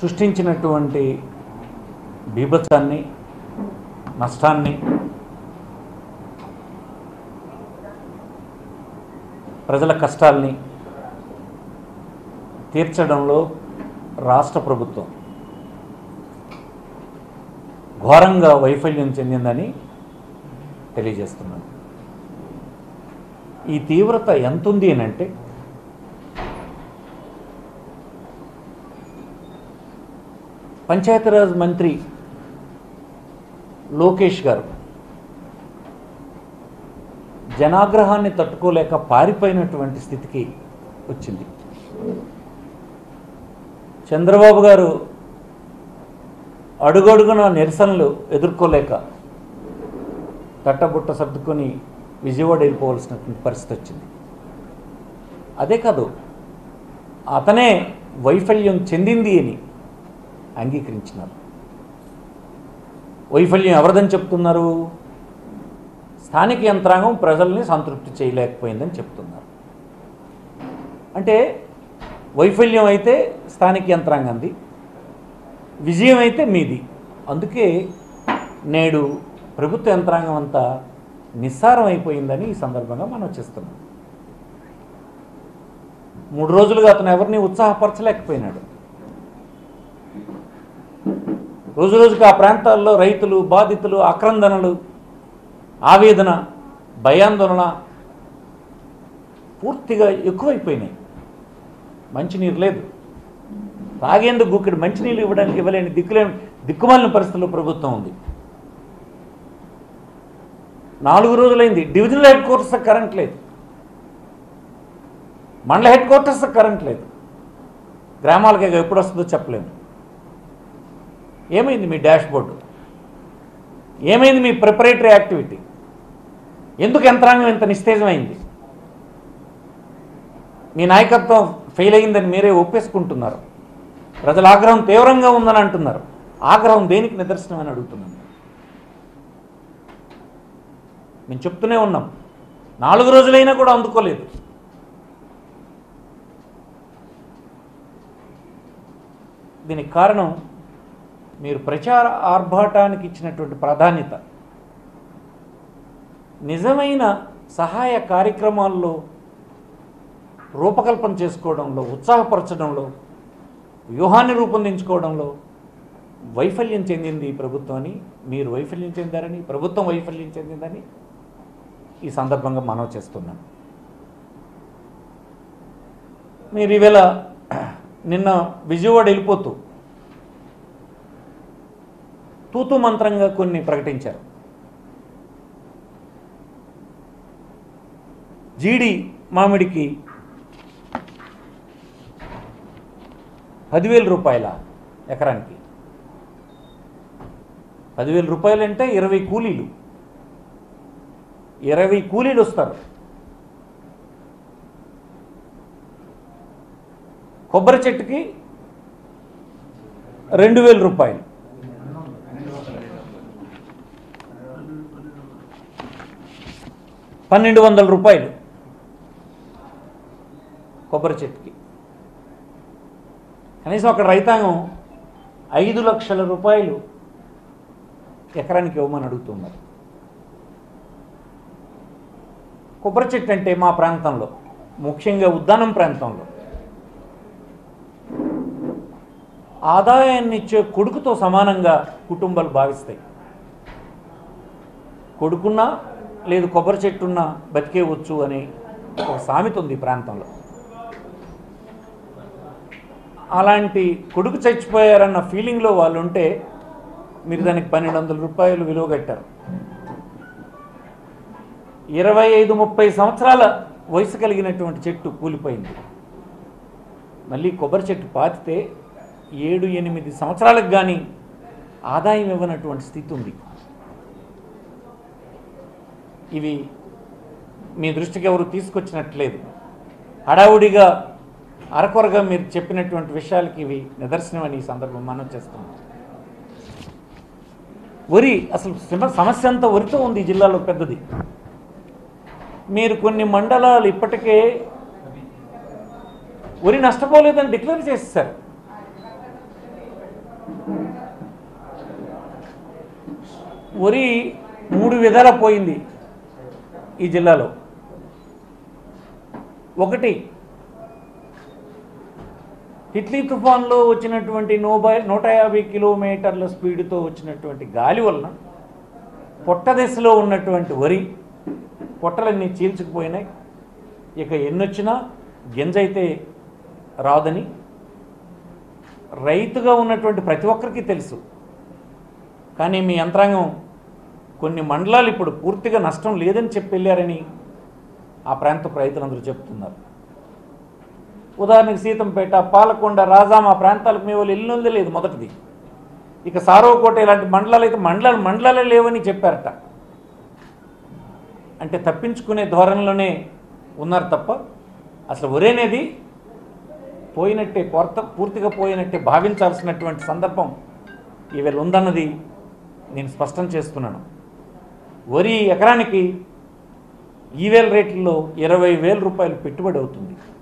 సృష్టించినటువంటి బీభత్సాన్ని నష్టాన్ని ప్రజల కష్టాల్ని తీర్చడంలో రాష్ట్ర ప్రభుత్వం ఘోరంగా వైఫల్యం చెందిందని తెలియజేస్తున్నాను ఈ తీవ్రత ఎంతుంది అని అంటే పంచాయతీరాజ్ మంత్రి లోకేష్ గారు జనాగ్రహాన్ని తట్టుకోలేక పారిపోయినటువంటి స్థితికి వచ్చింది చంద్రబాబు గారు అడుగడుగున నిరసనలు ఎదుర్కోలేక తట్టబుట్ట సర్దుకొని విజయవాడ వెళ్ళిపోవలసినటువంటి పరిస్థితి వచ్చింది అదే కాదు అతనే వైఫల్యం చెందింది అని అంగీకరించినారు వైఫల్యం ఎవరిదని చెప్తున్నారు స్థానిక యంత్రాంగం ప్రజల్ని సంతృప్తి చేయలేకపోయిందని చెప్తున్నారు అంటే వైఫల్యం అయితే స్థానిక యంత్రాంగంది విజయం అయితే మీది అందుకే నేడు ప్రభుత్వ యంత్రాంగం అంతా నిస్సారం అయిపోయిందని ఈ సందర్భంగా మనం చేస్తున్నాం మూడు రోజులుగా అతను ఎవరిని ఉత్సాహపరచలేకపోయినాడు రోజు రోజుకి ఆ ప్రాంతాల్లో రైతులు బాధితులు ఆక్రందనలు ఆవేదన భయాందోళన పూర్తిగా ఎక్కువైపోయినాయి మంచినీరు లేదు తాగేందుకు గుక్కడి మంచినీళ్ళు ఇవ్వడానికి ఇవ్వలేని దిక్కులేని దిక్కుమాలిన పరిస్థితుల్లో ప్రభుత్వం ఉంది నాలుగు రోజులైంది డివిజనల్ హెడ్ క్వార్టర్స్ కరెంట్ లేదు మండల హెడ్ క్వార్టర్స్ కరెంట్ లేదు గ్రామాలకి ఎప్పుడు వస్తుందో చెప్పలేము ఏమైంది మీ డాష్ బోర్డు ఏమైంది మీ ప్రిపరేటరీ యాక్టివిటీ ఎందుకు యంత్రాంగం ఇంత నిస్తేజమైంది మీ నాయకత్వం ఫెయిల్ అయిందని మీరే ఒప్పేసుకుంటున్నారు ప్రజల ఆగ్రహం తీవ్రంగా ఉందని అంటున్నారు ఆగ్రహం దేనికి నిదర్శనం అని అడుగుతున్నాను మేము చెప్తూనే ఉన్నాం నాలుగు రోజులైనా కూడా అందుకోలేదు దీనికి కారణం మీరు ప్రచార ఆర్భాటానికి ఇచ్చినటువంటి ప్రాధాన్యత నిజమైన సహాయ కార్యక్రమాల్లో రూపకల్పన చేసుకోవడంలో ఉత్సాహపరచడంలో వ్యూహాన్ని రూపొందించుకోవడంలో వైఫల్యం చెందింది ఈ ప్రభుత్వం అని మీరు వైఫల్యం చెందారని ప్రభుత్వం వైఫల్యం చెందిందని ఈ సందర్భంగా మనవి చేస్తున్నాను మీరు ఈవేళ నిన్న విజయవాడ వెళ్ళిపోతూ తూతు మంత్రంగా కొన్ని ప్రకటించారు జీడి మామిడికి పదివేల రూపాయల ఎకరానికి పదివేల రూపాయలు అంటే ఇరవై కూలీలు ఇరవై కూలీలు వస్తారు కొబ్బరి చెట్టుకి రెండు వేల రూపాయలు పన్నెండు వందల రూపాయలు కొబ్బరి చెట్టుకి కనీసం అక్కడ రైతాంగం ఐదు లక్షల రూపాయలు ఎకరానికి ఇవ్వమని అడుగుతున్నారు కొబ్బరి చెట్టు అంటే మా ప్రాంతంలో ముఖ్యంగా ఉద్దానం ప్రాంతంలో ఆదాయాన్ని ఇచ్చే కొడుకుతో సమానంగా కుటుంబాలు భావిస్తాయి కొడుకున్నా లేదు కొబ్బరి చెట్టున్నా బతికేవచ్చు అనే ఒక సామెత ఉంది ఈ ప్రాంతంలో అలాంటి కొడుకు చచ్చిపోయారన్న ఫీలింగ్లో వాళ్ళు ఉంటే మీరు దానికి పన్నెండు వందల రూపాయలు విలువ కట్టారు ఇరవై ఐదు ముప్పై సంవత్సరాల వయసు కలిగినటువంటి చెట్టు కూలిపోయింది మళ్ళీ కొబ్బరి చెట్టు పాతితే ఏడు ఎనిమిది సంవత్సరాలకు కానీ ఆదాయం ఇవ్వనటువంటి స్థితి ఉంది ఇవి మీ దృష్టికి ఎవరు తీసుకొచ్చినట్లేదు హడావుడిగా అరకొరగా మీరు చెప్పినటువంటి విషయాలకి ఇవి నిదర్శనం అని ఈ సందర్భం మనం చేస్తున్నాం వరి అసలు సమ- సమస్య అంతా వరితో ఉంది ఈ జిల్లాలో పెద్దది మీరు కొన్ని మండలాలు ఇప్పటికే వరి నష్టపోలేదని డిక్లేర్ చేసేసారు వరి మూడు విధాల పోయింది ఈ జిల్లాలో ఒకటి హిట్లీ తుఫాన్లో వచ్చినటువంటి నూబై నూట యాభై కిలోమీటర్ల స్పీడ్తో వచ్చినటువంటి గాలి వలన పొట్ట దశలో ఉన్నటువంటి వరి పొట్టలన్నీ చీల్చుకుపోయినాయి ఇక ఎన్నొచ్చినా గింజ అయితే రాదని రైతుగా ఉన్నటువంటి ప్రతి ఒక్కరికి తెలుసు కానీ మీ యంత్రాంగం కొన్ని మండలాలు ఇప్పుడు పూర్తిగా నష్టం లేదని చెప్పి వెళ్ళారని ఆ ప్రాంతపు రైతులందరూ చెప్తున్నారు ఉదాహరణకి సీతంపేట పాలకొండ రాజామ ఆ ప్రాంతాలకు మీ వాళ్ళు వెళ్ళినది లేదు మొదటిది ఇక సారోకోట ఇలాంటి మండలాలు అయితే మండలాలు మండలాలే లేవని చెప్పారట అంటే తప్పించుకునే ధోరణిలోనే ఉన్నారు తప్ప అసలు ఒరేనేది పోయినట్టే పూర్త పూర్తిగా పోయినట్టే భావించాల్సినటువంటి సందర్భం ఈవేళ ఉందన్నది నేను స్పష్టం చేస్తున్నాను వరి ఎకరానికి ఈవేల రేట్లలో ఇరవై వేల రూపాయలు పెట్టుబడి అవుతుంది